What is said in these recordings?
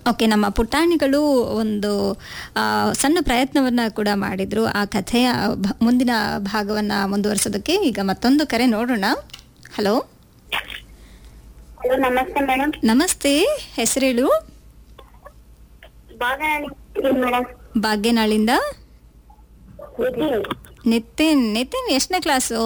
Okay ನಮ್ಮ ಪುಟಾಣಿಗಳು ಒಂದು ಆ, ಸಣ್ಣ ಪ್ರಯತ್ನವನ್ನ ಕೂಡ ಮಾಡಿದ್ರು ಆ ಕಥೆಯ ಭ- ಮುಂದಿನ ಭಾಗವನ್ನ ಮುಂದುವರಿಸೋದಕ್ಕೆ ಈಗ ಮತ್ತೊಂದು ಕರೆ ನೋಡೋಣ ಹಲೋ ಹಲೋ ನಮಸ್ತೆ ಮೇಡಮ್ ನಮಸ್ತೆ ಹೆಸರೇಳು ಬಾಗ ಮೇಡಮ್ ಭಾಗ್ಯನಾಳಿಂದ ನಿತಿನ್ ನಿತಿನ್ ನಿತಿನ್ ಎಷ್ಟನೇ class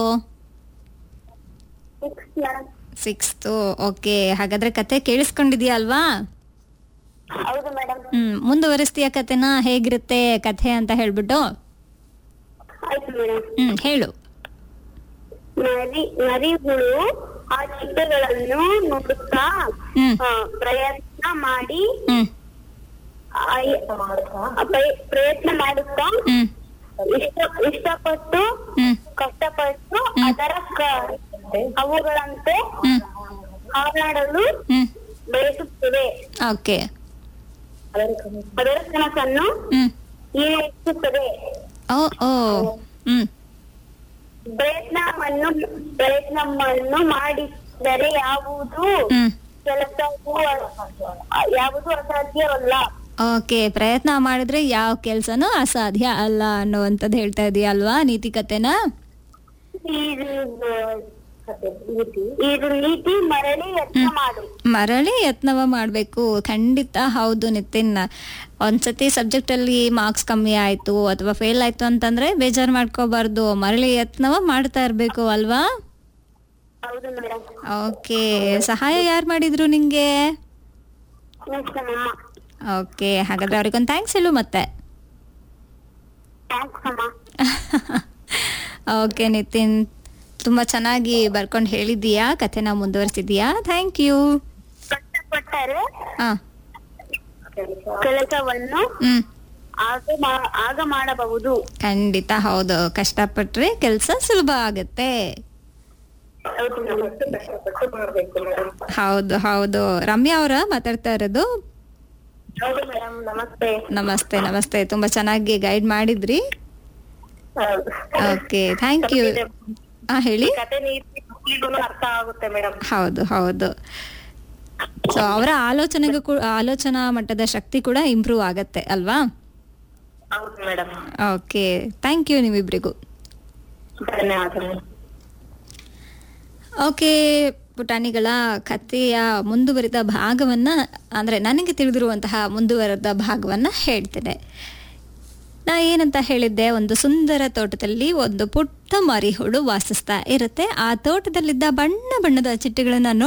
six madam sixth okay ಹಾಗಾದ್ರೆ ಕತೆ ಕೇಳಿಸ್ಕೊಂಡಿದ್ಯಾ ಅಲ್ವಾ ಹೌದು ಮೇಡಮ್ ಹ್ಮ್ ಮುಂದುವರಿಸ್ತೀಯ ಕತೆನ ಹೇಗಿರುತ್ತೆ ಕಥೆ ಅಂತ ಹೇಳ್ಬಿಟ್ಟು ಆಯ್ತು ಮೇಡಮ್ ಹ್ಮ್ ಹೇಳು ನರಿ ನರಿಗಳು ಆ ಚಿಟ್ಟೆಗಳನ್ನು ನೋಡುತ್ತಾ ಹ್ಮ್. ಆ, ಪ್ರಯತ್ನ ಮಾಡಿ ಹ್ಮ್ ಆ, ಆ, ಪ್ರಯ- ಪ್ರಯತ್ನ ಮಾಡುತ್ತಾ ಹ್ಮ್ ಇಷ್ಟ ಇಷ್ಟಪಟ್ಟು ಹ್ಮ್ ಕಷ್ಟಪಟ್ಟು ಅದರ ಕ- ಅವುಗಳಂತೆ ಹ್ಮ್ ಹಾರಾಡಲು ಹ್ಮ್ ಬಯಸುತ್ತದೆ ಓಕೆ ಅದರ ಕನಸನ್ನು ಹ್ಮ್ ಈಡೇರಿಸುತ್ತದೆ ಓ ಓ ಹ್ಮ್ ಪ್ರಯತ್ನವನ್ನು ಪ್ರಯತ್ನವನ್ನು ಮಾಡಿದರೆ ಯಾವುದು ಹ್ಮ್ ಕೆಲಸವು ಅ- ಯಾವುದು ಅಸಾಧ್ಯವಲ್ಲ ಓಕೆ ಪ್ರಯತ್ನ ಮಾಡಿದ್ರೆ ಯಾವ ಕೆಲ್ಸನೂ ಅಸಾಧ್ಯ ಅಲ್ಲ ಅನ್ನುವಂಥದ್ದು ಹೇಳ್ತಾ ಇದೀಯ ಅಲ್ವಾ ನೀತಿ ಕತೆನ ಇದು ಇದು ನೀತಿ ಮರಳಿ ಯತ್ನ ಮಾಡು ಮರಳಿ ಯತ್ನವ ಮಾಡಬೇಕು ಖಂಡಿತ ಹೌದು ನಿತಿನ್ ಒಂದ್ಸತಿ ಸಬ್ಜೆಕ್ಟ್ ಅಲ್ಲಿ ಮಾರ್ಕ್ಸ್ ಕಮ್ಮಿ ಆಯ್ತು ಅಥವಾ ಫೇಲ್ ಆಯ್ತು ಅಂತಂದ್ರೆ ಬೇಜಾರ್ ಮಾಡ್ಕೋಬಾರ್ದು ಮರಳಿ ಯತ್ನವ ಮಾಡ್ತಾ ಇರ್ಬೇಕು ಅಲ್ವಾ ಹೌದು ಮೇಡಮ್ ಓಕೆ ಸಹಾಯ ಯಾರು ಮಾಡಿದ್ರು ನಿಂಗೆ ನೆಕ್ಸ್ಟ್ ನಮ್ಮಮ್ಮ ಓಕೆ ಹಾಗಾದ್ರೆ ಅವ್ರಿಗೊಂದು ಥ್ಯಾಂಕ್ಸ್ ಹೇಳು ಮತ್ತೆ ಥ್ಯಾಂಕ್ಸ್ ಅಮ್ಮ ಓಕೆ ನಿತಿನ್ ತುಂಬಾ ಚೆನ್ನಾಗಿ ಬರ್ಕೊಂಡು ಹೇಳಿದ್ದೀಯಾ ಕಥೆನ ಮುಂದುವರಿಸಿದೀಯಾ ಥ್ಯಾಂಕ್ ಯು ಕಷ್ಟಪಟ್ಟರೆ ಹಾ ಕೆಲಸವನ್ನು ಹ್ಮ್ ಆಗ ಮಾ- ಆಗ ಮಾಡಬಹುದು ಖಂಡಿತ ಹೌದು ಕಷ್ಟಪಟ್ರೆ ಕೆಲಸ ಸುಲಭ ಆಗತ್ತೆ ಹೌದು ಮೇಡಮ್ ಕಷ್ಟಪಟ್ಟು ಮಾಡ್ಬೇಕು ಮೇಡಮ್ ಹೌದು ಹೌದು ರಮ್ಯಾ ಅವರ ಮಾತಾಡ್ತಾ ಇರೋದು ಹೌದು ಮೇಡಮ್ ನಮಸ್ತೆ ನಮಸ್ತೆ ನಮಸ್ತೆ ತುಂಬಾ ಚೆನ್ನಾಗಿ ಗೈಡ್ ಮಾಡಿದ್ರಿ ಹೌದು ಓಕೆ ಥ್ಯಾಂಕ್ ಯು ಹಾ ಹೇಳಿ ಕತೆ ನೀತಿ ಮಕ್ಕಳಿಗೂ ಅರ್ಥ ಆಗುತ್ತೆ ಮೇಡಮ್ ಹೌದು ಹೌದು ಸೊ ಅವರ ಆಲೋಚನೆಗೂ ಕೂಡ ಆಲೋಚನಾ ಮಟ್ಟದ ಶಕ್ತಿ ಕೂಡ ಇಂಪ್ರೂವ್ ಆಗತ್ತೆ ಅಲ್ವಾ ಹೌದು ಮೇಡಮ್ ಓಕೆ ಥ್ಯಾಂಕ್ ಯು ನಿಮ್ಮಿಬ್ರಿಗೂ ಧನ್ಯವಾದಗಳು ಓಕೆ ಪುಟಾಣಿಗಳ ಕಥೆಯ ಮುಂದುವರಿದ ಭಾಗವನ್ನ ಅಂದ್ರೆ ನನಗೆ ತಿಳಿದಿರುವಂತಹ ಮುಂದುವರೆದ ಭಾಗವನ್ನ ಹೇಳ್ತೇನೆ ನಾ ಏನಂತ ಹೇಳಿದ್ದೆ ಒಂದು ಸುಂದರ ತೋಟದಲ್ಲಿ ಒಂದು ಪುಟ್ಟ ಮರಿಹುಳು ವಾಸಿಸ್ತಾ ಇರುತ್ತೆ ಆ ತೋಟದಲ್ಲಿದ್ದ ಬಣ್ಣ ಬಣ್ಣದ ಚಿಟ್ಟೆಗಳನ್ನ